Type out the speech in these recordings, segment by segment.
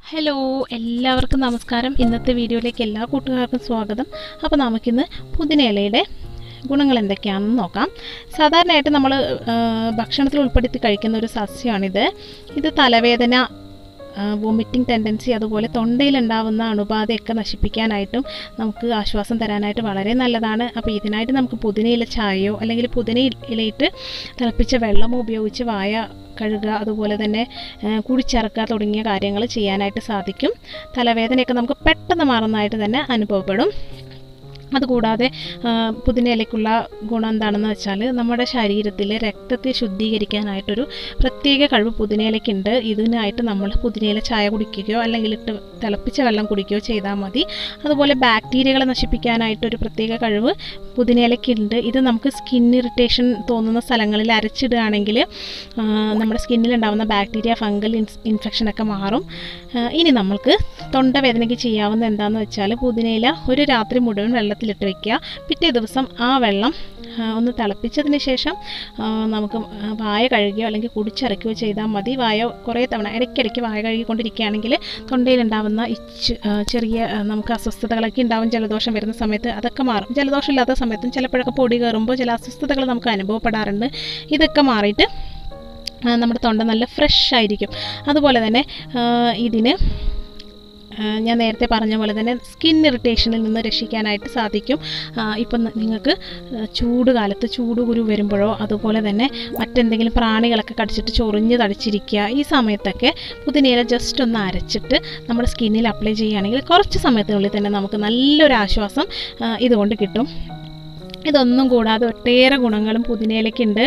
hello എല്ലാവർക്കും നമസ്കാരം ഇന്നത്തെ വീഡിയോയിലേക്ക് എല്ലാ കൂട്ടുകാർക്കും സ്വാഗതം അപ്പോൾ നമുക്കിന്ന് പുതിനയിലയുടെ ഗുണങ്ങൾ എന്തൊക്കെയാണെന്ന് നോക്കാം സാധാരണയായിട്ട് നമ്മൾ ഭക്ഷണത്തിൽ ഉൾപ്പെടുത്തി കഴിക്കുന്ന ഒരു സസ്യമാണിത് ഇത് തലവേദന വോമിറ്റിംഗ് ടെൻഡൻസി അതുപോലെ തൊണ്ടയിലുണ്ടാവുന്ന അണുബാധയൊക്കെ നശിപ്പിക്കാനായിട്ടും നമുക്ക് ആശ്വാസം തരാനായിട്ട് വളരെ നല്ലതാണ് അപ്പോൾ ഇതിനായിട്ട് നമുക്ക് പുതിനയില ചായയോ അല്ലെങ്കിൽ പുതിന ഇലയിട്ട് തിളപ്പിച്ച വെള്ളമോ ഉപയോഗിച്ച് വായ കഴുകുക അതുപോലെ തന്നെ ആ, കുടിച്ചിറക്കുക തുടങ്ങിയ കാര്യങ്ങൾ ചെയ്യാനായിട്ട് സാധിക്കും തലവേദനയൊക്കെ നമുക്ക് പെട്ടെന്ന് മാറുന്നതായിട്ട് തന്നെ അനുഭവപ്പെടും അതുകൂടാതെ ആ, പുതിനയിലയ്ക്കുള്ള ഗുണം എന്താണെന്ന് വെച്ചാൽ നമ്മുടെ ശരീരത്തിലെ രക്തത്തെ ശുദ്ധീകരിക്കാനായിട്ടൊരു പ്രത്യേക കഴിവ് പുതിനയിലയ്ക്കുണ്ട് ഇതിനായിട്ട് നമ്മൾ പുതിനയില ചായ കുടിക്കുകയോ അല്ലെങ്കിൽ ഇട്ട് തിളപ്പിച്ച വെള്ളം കുടിക്കുകയോ ചെയ്താൽ മതി അതുപോലെ ബാക്ടീരിയകളെ നശിപ്പിക്കാനായിട്ടൊരു പ്രത്യേക കഴിവ് പുതിനയിലയ്ക്കുണ്ട് ഇത് നമുക്ക് സ്കിൻ ഇറിറ്റേഷൻ തോന്നുന്ന സ്ഥലങ്ങളിൽ അരച്ചിടുകയാണെങ്കിൽ ആ, നമ്മുടെ സ്കിന്നിലുണ്ടാവുന്ന ബാക്ടീരിയ ഫംഗൽ ഇൻസ് ഇൻഫെക്ഷനൊക്കെ മാറും ആ, ഇനി നമ്മൾക്ക് തൊണ്ടവേദനയ്ക്ക് ചെയ്യാവുന്ന എന്താണെന്ന് വെച്ചാൽ പുതിനയില ഒരു രാത്രി മുഴുവൻ വെള്ളത്തിലിട്ട് വെക്കുക പിറ്റേ ദിവസം ആ വെള്ളം ആ, ഒന്ന് തിളപ്പിച്ചതിന് ശേഷം ആ, നമുക്ക് ആ, വായ കഴുകുകയോ അല്ലെങ്കിൽ കുടിച്ചിറക്കുകയോ ചെയ്താൽ മതി വായ കുറേ തവണ ഇടയ്ക്കിടയ്ക്ക് വായ കഴുകിക്കൊണ്ടിരിക്കുകയാണെങ്കിൽ തൊണ്ടയിലുണ്ടാവുന്ന ഇച്ച് ആ, ചെറിയ ആ, നമുക്ക് അസ്വസ്ഥതകളൊക്കെ ഉണ്ടാവും ജലദോഷം വരുന്ന സമയത്ത് അതൊക്കെ മാറും ജലദോഷം ഇല്ലാത്ത സമയത്തും ചിലപ്പോഴൊക്കെ പൊടി കയറുമ്പോൾ ചില അസ്വസ്ഥതകൾ നമുക്ക് അനുഭവപ്പെടാറുണ്ട് ഇതൊക്കെ മാറിയിട്ട് ആ, നമ്മുടെ തൊണ്ട നല്ല ഫ്രഷ് ആയിരിക്കും അതുപോലെ തന്നെ ആ, ഇതിന് ആ, ഞാൻ നേരത്തെ പറഞ്ഞ പോലെ തന്നെ സ്കിൻ ഇറിറ്റേഷനിൽ നിന്ന് രക്ഷിക്കാനായിട്ട് സാധിക്കും ആ, ഇപ്പം ന- നിങ്ങൾക്ക് ആ, ചൂട് കാലത്ത് ചൂട് കുരു വരുമ്പോഴോ അതുപോലെ തന്നെ മറ്റെന്തെങ്കിലും പ്രാണികളൊക്കെ കടിച്ചിട്ട് ചൊറിഞ്ഞ് തടിച്ചിരിക്കുക ഈ സമയത്തൊക്കെ പുതിനയില ജസ്റ്റ് ഒന്ന് അരച്ചിട്ട് നമ്മുടെ സ്കിന്നിൽ അപ്ലൈ ചെയ്യുകയാണെങ്കിൽ കുറച്ച് സമയത്തിനുള്ളിൽ തന്നെ നമുക്ക് നല്ലൊരു ആശ്വാസം ആ, ഇതുകൊണ്ട് കിട്ടും ഇതൊന്നും കൂടാതെ ഒട്ടേറെ ഗുണങ്ങളും പുതിനയിലയ്ക്കുണ്ട്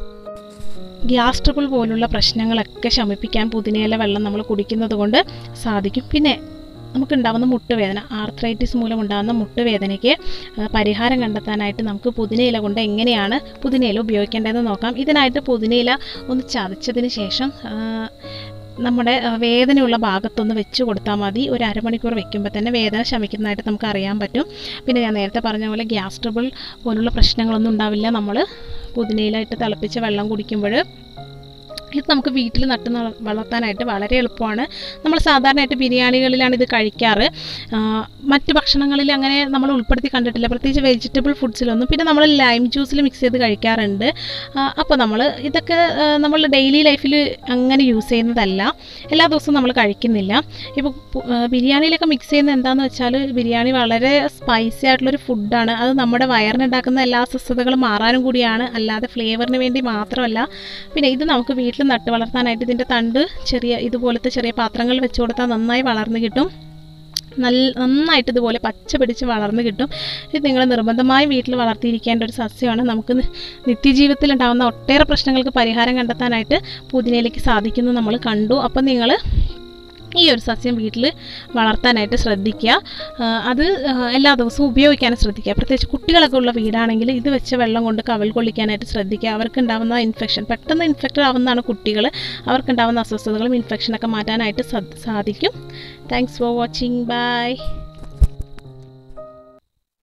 ഗ്യാസ് ട്രബിൾ പോലുള്ള പ്രശ്നങ്ങളൊക്കെ ശമിപ്പിക്കാൻ പുതിനയില വെള്ളം നമ്മൾ കുടിക്കുന്നത് കൊണ്ട് സാധിക്കും പിന്നെ നമുക്കുണ്ടാവുന്ന മുട്ടുവേദന ആർത്രൈറ്റിസ് മൂലം ഉണ്ടാകുന്ന മുട്ടുവേദനയ്ക്ക് ആ, പരിഹാരം കണ്ടെത്താനായിട്ട് നമുക്ക് പുതിനയില കൊണ്ട് എങ്ങനെയാണ് പുതിനയില ഉപയോഗിക്കേണ്ടതെന്ന് നോക്കാം ഇതിനായിട്ട് പുതിനയില ഒന്ന് ചതച്ചതിന് ശേഷം ആ, നമ്മുടെ ആ, വേദനയുള്ള ഭാഗത്തൊന്ന് വെച്ച് കൊടുത്താൽ മതി ഒരു അരമണിക്കൂർ വെക്കുമ്പോൾ തന്നെ വേദന ശമിക്കുന്നതായിട്ട് നമുക്ക് അറിയാൻ പറ്റും പിന്നെ ഞാൻ നേരത്തെ പറഞ്ഞ പോലെ ഗ്യാസ് ട്രബിൾ പോലുള്ള പ്രശ്നങ്ങളൊന്നും ഉണ്ടാവില്ല നമ്മൾ പുതിനയിലായിട്ട് തിളപ്പിച്ച വെള്ളം കുടിക്കുമ്പോൾ ഇത് നമുക്ക് വീട്ടിൽ നട്ട് നള- വളർത്താനായിട്ട് വളരെ എളുപ്പമാണ് നമ്മൾ സാധാരണയായിട്ട് ബിരിയാണികളിലാണ് ഇത് കഴിക്കാറ് ആ, മറ്റ് ഭക്ഷണങ്ങളിൽ അങ്ങനെ നമ്മൾ ഉൾപ്പെടുത്തി കണ്ടിട്ടില്ല പ്രത്യേകിച്ച് വെജിറ്റബിൾ ഫുഡ്സിലൊന്നും പിന്നെ നമ്മൾ ലൈം ജ്യൂസിൽ മിക്സ് ചെയ്ത് കഴിക്കാറുണ്ട് അപ്പോൾ നമ്മൾ ഇതൊക്കെ ആ, നമ്മൾ ഡെയിലി ലൈഫിൽ അങ്ങനെ യൂസ് ചെയ്യുന്നതല്ല എല്ലാ ദിവസവും നമ്മൾ കഴിക്കുന്നില്ല ഇപ്പോൾ ബിരിയാണിയിലൊക്കെ മിക്സ് ചെയ്യുന്നത് എന്താണെന്ന് വെച്ചാൽ ബിരിയാണി വളരെ സ്പൈസി ആയിട്ടുള്ളൊരു ഫുഡാണ് അത് നമ്മുടെ വയറിനുണ്ടാക്കുന്ന എല്ലാ അസ്വസ്ഥതകളും മാറാനും കൂടിയാണ് അല്ലാതെ ഫ്ലേവറിന് വേണ്ടി മാത്രമല്ല പിന്നെ ഇത് നമുക്ക് വീട്ടിൽ നട്ട് വളർത്താനായിട്ട് ഇതിൻ്റെ തണ്ട് ചെറിയ ഇതുപോലത്തെ ചെറിയ പാത്രങ്ങൾ വെച്ച് കൊടുത്താൽ നന്നായി വളർന്നു കിട്ടും നല്ല നന്നായിട്ട് ഇതുപോലെ പച്ച പിടിച്ച് വളർന്നു കിട്ടും ഇത് നിങ്ങൾ നിർബന്ധമായി വീട്ടിൽ വളർത്തിയിരിക്കേണ്ട ഒരു സസ്യമാണ് നമുക്ക് നി- നിത്യജീവിതത്തിൽ ഉണ്ടാകുന്ന ഒട്ടേറെ പ്രശ്നങ്ങൾക്ക് പരിഹാരം കണ്ടെത്താനായിട്ട് പുതിനയിലേക്ക് സാധിക്കുന്നു നമ്മൾ കണ്ടു അപ്പം നിങ്ങൾ ഈ ഒരു സസ്യം വീട്ടിൽ വളർത്താനായിട്ട് ശ്രദ്ധിക്കുക ആ, അത് ആ, എല്ലാ ദിവസവും ഉപയോഗിക്കാനും ശ്രദ്ധിക്കുക പ്രത്യേകിച്ച് കുട്ടികളൊക്കെ ഉള്ള വീടാണെങ്കിൽ ഇത് വെച്ച വെള്ളം കൊണ്ട് കവൽ കൊള്ളിക്കാനായിട്ട് ശ്രദ്ധിക്കുക അവർക്കുണ്ടാവുന്ന ഇൻഫെക്ഷൻ പെട്ടെന്ന് ഇൻഫെക്റ്റഡ് ആവുന്നതാണ് കുട്ടികൾ അവർക്കുണ്ടാവുന്ന അസ്വസ്ഥതകളും ഇൻഫെക്ഷനൊക്കെ മാറ്റാനായിട്ട് സ- സാധിക്കും താങ്ക്സ് ഫോർ വാച്ചിങ് ബൈ